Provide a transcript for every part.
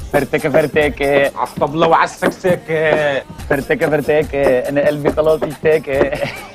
فرتكه فرتكه على الطبلة وعلى السكسكة فرتكه فرتكه انا قلبي خلاص اشتكى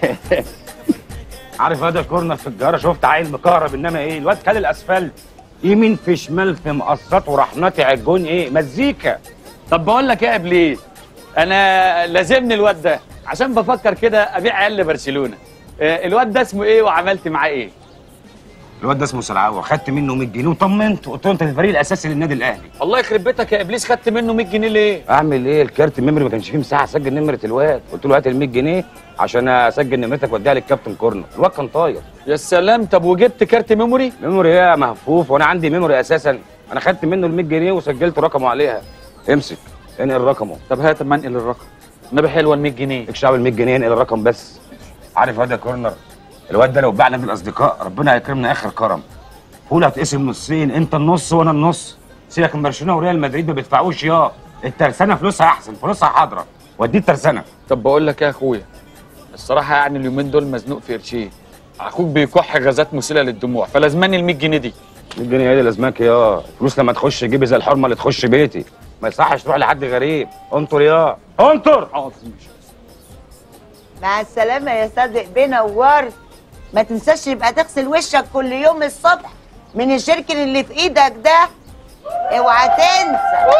عارف هذا كورنر في الجارة شفت عيل مكهرب انما ايه الواد كل الاسفلت يمين في شمال في مقصات وراح ناطع الجون ايه مزيكا طب بقول لك ايه يا ابليس انا لازمني الواد ده عشان بفكر كده ابيع عيال لبرشلونه آه، الواد ده اسمه ايه وعملت معاه ايه الواد ده اسمه سلعاوة خدت منه 100 جنيه وطمنت قلت له انت الفريق الاساسي للنادي الاهلي الله يخرب بيتك يا ابليس خدت منه 100 جنيه ليه اعمل ايه الكارت الميموري ما كانش فيه مساحه اسجل نمره الواد قلت له هات ال 100 جنيه عشان اسجل نمرتك واديها للكابتن كورنر الواد كان طاير يا سلام طب وجبت كارت ميموري ميموري ايه يا مهفوف وانا عندي ميموري اساسا انا خدت منه ال 100 جنيه وسجلت رقمه عليها امسك انقل رقمه طب هات اما انقل الرقم النبي حلوه ال 100 جنيه اكشف ال 100 جنيه انقل الرقم بس عارف هذا كورنر الواد ده لو باع نادي الاصدقاء ربنا هيكرمنا اخر كرم فول هتقسم نصين انت النص وانا النص سيبك من برشلونه وريال مدريد ما بيدفعوش يا الترسانه فلوسها احسن فلوسها حاضره ودي الترسانه طب بقول لك ايه يا اخويا الصراحه يعني اليومين دول مزنوق في قرشين اخوك بيكح غازات مسيله للدموع فلازماني ال 100 جنيه دي 100 جنيه هي اللي لازماك يا فلوس لما تخش جيبي زي الحرمه اللي تخش بيتي ما يصحش تروح لحد غريب انطر يا انطر مع السلامة يا صادق بيه نورت ما تنساش يبقى تغسل وشك كل يوم الصبح من الشركن اللي في ايدك ده اوعى تنسى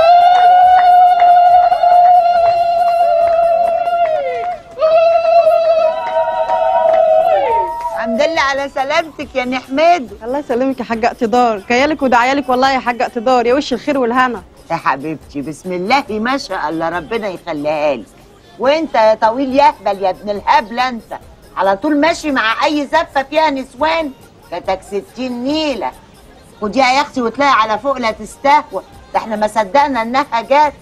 الحمد لله على سلامتك يا نحمد الله يسلمك يا حاجة اقتدار جايالك ودعيالك والله يا حاجة اقتدار يا وش الخير والهنا يا حبيبتي بسم الله ما شاء الله ربنا يخليها لك وانت يا طويل يا اهبل يا ابن الهبل انت على طول ماشي مع اي زفه فيها نسوان كتك ستين نيله خديها يا اختي وتلاقي على فوق لا تستهوى ده احنا ما صدقنا انها جت